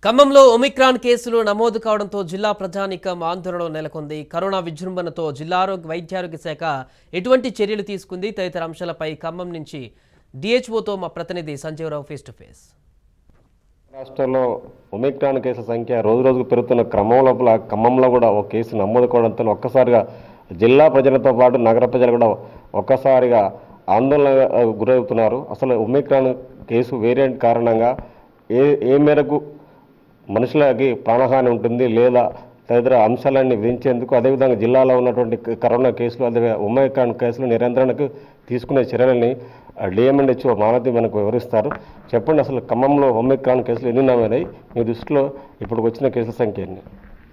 ఖమ్మంలో ఒమిక్రాన్ కేసులు నమోదు కావడంతో జిల్లా ప్రజానీకం ఆందోళన నెలకొంది కరోనా విజృంభణతో జిల్లా ఆరోగ్య వైద్యారోగ్య శాఖ ఎటువంటి చర్యలు తీసుకుంది తదితర అంశాలపై ఖమ్మం నుంచి డిహెచ్ఓతో మా ప్రతినిధి సంజీవరావు ఫేస్ టు ఫేస్ రాష్ట్రంలో ఒమిక్రాన్ కేసుల సంఖ్య రోజు రోజుకు పెరుగుతున్న క్రమం లోపల ఖమ్మంలో కూడా ఒక కేసు నమోదు కావడంతో ఒక్కసారిగా జిల్లా ప్రజలతో పాటు నగర ప్రజలు కూడా ఒక్కసారిగా ఆందోళన ఆ, గురవుతున్నారు అసలు ఒమిక్రాన్ కేసు వేరియంట్ కారణంగా ఏ ఏ మేరకు మనుషులకి ప్రాణహాని ఉంటుంది లేదా తదితర అంశాలన్నీ విధించేందుకు అదేవిధంగా జిల్లాలో ఉన్నటువంటి క- కరోనా కేసులు అదే ఒమైక్రాన్ కేసులు నిరంతరణకు తీసుకునే చర్యలని డిఎంఎండ్హెచ్ఓ మాలతి మనకు వివరిస్తారు చెప్పండి అసలు ఖమ్మంలో ఒమైక్రాన్ కేసులు ఎన్ని నమోదాయి మీ దృష్టిలో ఇప్పుడు వచ్చిన కేసుల సంఖ్య ఎన్ని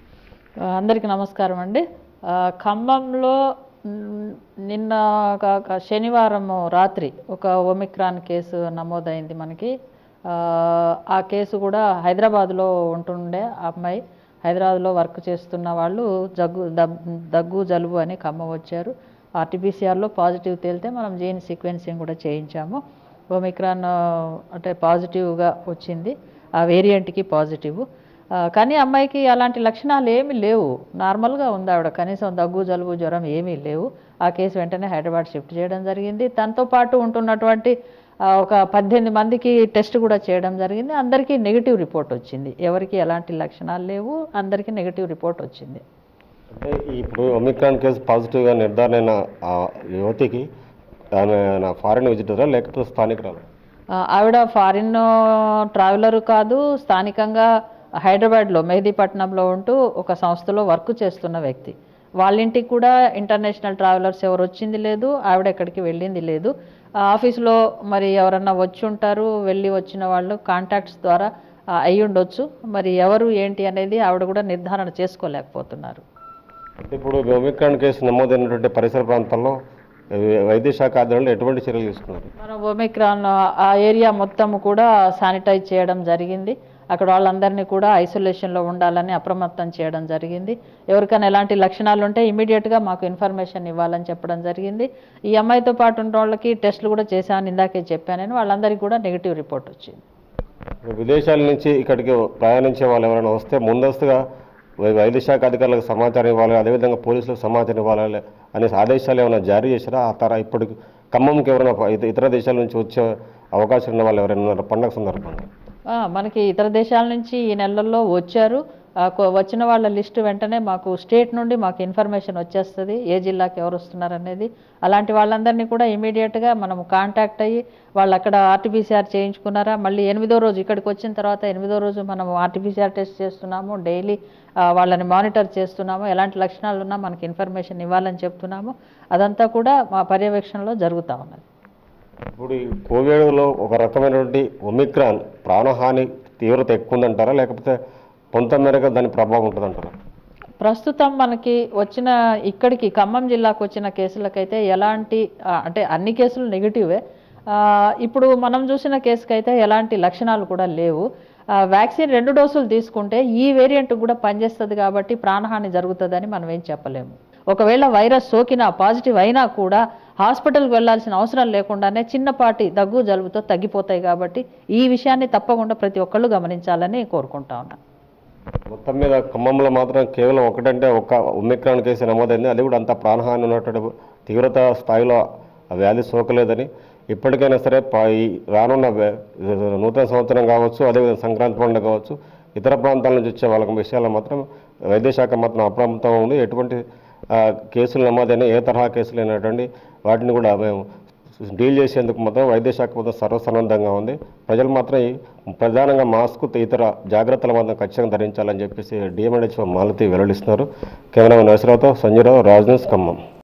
అందరికీ నమస్కారం అండి ఆ, ఖమ్మంలో మ్, నిన్న కాక శనివారం రాత్రి ఒక ఒమిక్రాన్ కేసు నమోదైంది మనకి ఆ, ఆ కేసు కూడా హైదరాబాద్లో ఉంటుండే ఆ అమ్మాయి హైదరాబాద్లో వర్క్ చేస్తున్న వాళ్ళు జగ్గు దబ్- దగ్గు జలుబు అని ఖమ్మం వచ్చారు ఆర్టీపీసీఆర్లో పాజిటివ్ తేలితే మనం జీన్ సీక్వెన్సింగ్ కూడా చేయించాము ఒమిక్రాన్ ఆ, అంటే పాజిటివ్గా వచ్చింది ఆ వేరియంట్కి పాజిటివ్ ఆ, కానీ అమ్మాయికి అలాంటి లక్షణాలు ఏమీ లేవు నార్మల్గా ఉంది ఆవిడ కనీసం దగ్గు జలుబు జ్వరం ఏమీ లేవు ఆ కేసు వెంటనే హైదరాబాద్ షిఫ్ట్ చేయడం జరిగింది తనతో పాటు ఉంటున్నటువంటి ఆ, ఒక పద్దెనిమిది మందికి టెస్ట్ కూడా చేయడం జరిగింది అందరికీ నెగిటివ్ రిపోర్ట్ వచ్చింది ఎవరికి ఎలాంటి లక్షణాలు లేవు అందరికీ నెగిటివ్ రిపోర్ట్ వచ్చింది అంటే ఇప్పుడు ఒమిక్రాన్ కేసు పాజిటివ్గా నిర్ధారణ అయిన ఆ యువతికి ఆమె నా ఫారిన్ విజిటరా లేకపోతే స్థానికురాలు ఆ, ఆవిడ ఫారిన్ ట్రావెలర్ కాదు స్థానికంగా హైదరాబాద్లో మెహదీపట్నంలో ఉంటూ ఒక సంస్థలో వర్క్ చేస్తున్న వ్యక్తి వాళ్ళ ఇంటికి కూడా ఇంటర్నేషనల్ ట్రావెలర్స్ ఎవరు వచ్చింది లేదు ఆవిడ ఎక్కడికి వెళ్ళింది లేదు ఆ ఆఫీస్లో మరి ఎవరన్నా వచ్చి ఉంటారు వెళ్ళి వచ్చిన వాళ్ళు కాంటాక్ట్స్ ద్వారా ఆ, అయి ఉండొచ్చు మరి ఎవరు ఏంటి అనేది ఆవిడ కూడా నిర్ధారణ చేసుకోలేకపోతున్నారు అంటే ఇప్పుడు ఒమిక్రాన్ కేసు నమోదైనటువంటి పరిసర ప్రాంతాల్లో వై- వైద్య శాఖ ఆధ్వర్యంలో ఎటువంటి చర్యలు తీసుకున్నారు మన ఒమిక్రాన్ ఆ ఏరియా మొత్తం కూడా శానిటైజ్ చేయడం జరిగింది అక్కడ వాళ్ళందరినీ కూడా ఐసోలేషన్లో ఉండాలని అప్రమత్తం చేయడం జరిగింది ఎవరికైనా ఎలాంటి లక్షణాలు ఉంటే ఇమీడియట్గా మాకు ఇన్ఫర్మేషన్ ఇవ్వాలని చెప్పడం జరిగింది ఈ అమ్మాయితో పాటు ఉన్న వాళ్ళకి టెస్టులు కూడా చేశామని ఇందాకే చెప్పానని వాళ్ళందరికీ కూడా నెగిటివ్ రిపోర్ట్ వచ్చింది విదేశాల నుంచి ఇక్కడికి ప్రయాణించే వాళ్ళు ఎవరైనా వస్తే ముందస్తుగా వై- వైద్య శాఖ అధికారులకు సమాచారం ఇవ్వాలి అదేవిధంగా పోలీసులకు సమాచారం ఇవ్వాలి అనే ఆదేశాలు ఏమైనా జారీ చేశారా ఆ తర ఇప్పుడు ఖమ్మంకి ఎవరైనా ప- ఇత- ఇతర దేశాల నుంచి వచ్చే అవకాశం ఉన్న వాళ్ళు ఎవరైనా ఉన్నారా పండగ సందర్భంగా ఆ, మనకి ఇతర దేశాల నుంచి ఈ నెలల్లో వచ్చారు ఆ, కొ- వచ్చిన వాళ్ళ లిస్ట్ వెంటనే మాకు స్టేట్ నుండి మాకు ఇన్ఫర్మేషన్ వచ్చేస్తుంది ఏ జిల్లాకి ఎవరు వస్తున్నారు అనేది అలాంటి వాళ్ళందరినీ కూడా ఇమీడియట్గా మనం కాంటాక్ట్ అయ్యి వాళ్ళు అక్కడ ఆర్టీపీసీఆర్ చేయించుకున్నారా మళ్ళీ ఎనిమిదో రోజు ఇక్కడికి వచ్చిన తర్వాత ఎనిమిదో రోజు మనం ఆర్టీపీసీఆర్ టెస్ట్ చేస్తున్నాము డైలీ వాళ్ళని మానిటర్ చేస్తున్నాము ఎలాంటి లక్షణాలు ఉన్నా మనకి ఇన్ఫర్మేషన్ ఇవ్వాలని చెప్తున్నాము అదంతా కూడా మా పర్యవేక్షణలో జరుగుతూ ఉన్నది ఇప్పుడు ఈ కోవిడ్లో ఒక రకమైనటువంటి ఒమిక్రాన్ ప్రాణహాని తీవ్రత ఎక్కువ ఉందంటారా లేకపోతే కొంత మేరకు దాని ప్రభావం ఉంటుందంటారా ప్రస్తుతం మనకి వచ్చిన ఇక్కడికి ఖమ్మం జిల్లాకు వచ్చిన కేసులకైతే ఎలాంటి ఆ, అంటే అన్ని కేసులు నెగిటివే ఆ, ఇప్పుడు మనం చూసిన కేసుకైతే ఎలాంటి లక్షణాలు కూడా లేవు ఆ, వ్యాక్సిన్ రెండు డోసులు తీసుకుంటే ఈ వేరియంట్ కూడా పనిచేస్తుంది కాబట్టి ప్రాణహాని జరుగుతుందని మనం ఏం చెప్పలేము ఒకవేళ వైరస్ సోకినా పాజిటివ్ అయినా కూడా హాస్పిటల్కి వెళ్ళాల్సిన అవసరం లేకుండానే చిన్నపాటి దగ్గు జలుబుతో తగ్గిపోతాయి కాబట్టి ఈ విషయాన్ని తప్పకుండా ప్రతి ఒక్కళ్ళు గమనించాలని కోరుకుంటా ఉన్నాను మొత్తం మీద ఖమ్మంలో మాత్రం కేవలం ఒకటంటే ఒక ఒమిక్రాన్ కేసు నమోదైంది అది కూడా అంత ప్రాణహాని ఉన్నటువంటి తీవ్రత స్థాయిలో ఆ వ్యాధి సోకలేదని ఇప్పటికైనా సరే ప- ఈ రానున్న వే- నూతన సంవత్సరం కావచ్చు అదేవిధంగా సంక్రాంతి పండుగ కావచ్చు ఇతర ప్రాంతాల నుంచి వచ్చే వాళ్ళ విషయాల్లో మాత్రం వైద్య శాఖ మాత్రం అప్రమత్తం ఉంది ఎటువంటి ఆ, కేసులు నమోదైన ఏ తరహా కేసులు అయినటువంటి వాటిని కూడా మేము డీల్ చేసేందుకు మాత్రం వైద్య శాఖ మాత్రం సర్వసన్నద్ధంగా ఉంది ప్రజలు మాత్రం ఈ ప్రధానంగా మాస్క్ ఇతర జాగ్రత్తలు మాత్రం ఖచ్చితంగా ధరించాలని చెప్పేసి డిఎంఎడ్హెచ్ఓ మాలతి వెల్లడిస్తున్నారు కెమెరామెన్ నరసరావుతో సంజయరావు రాజ్ న్యూస్ ఖమ్మం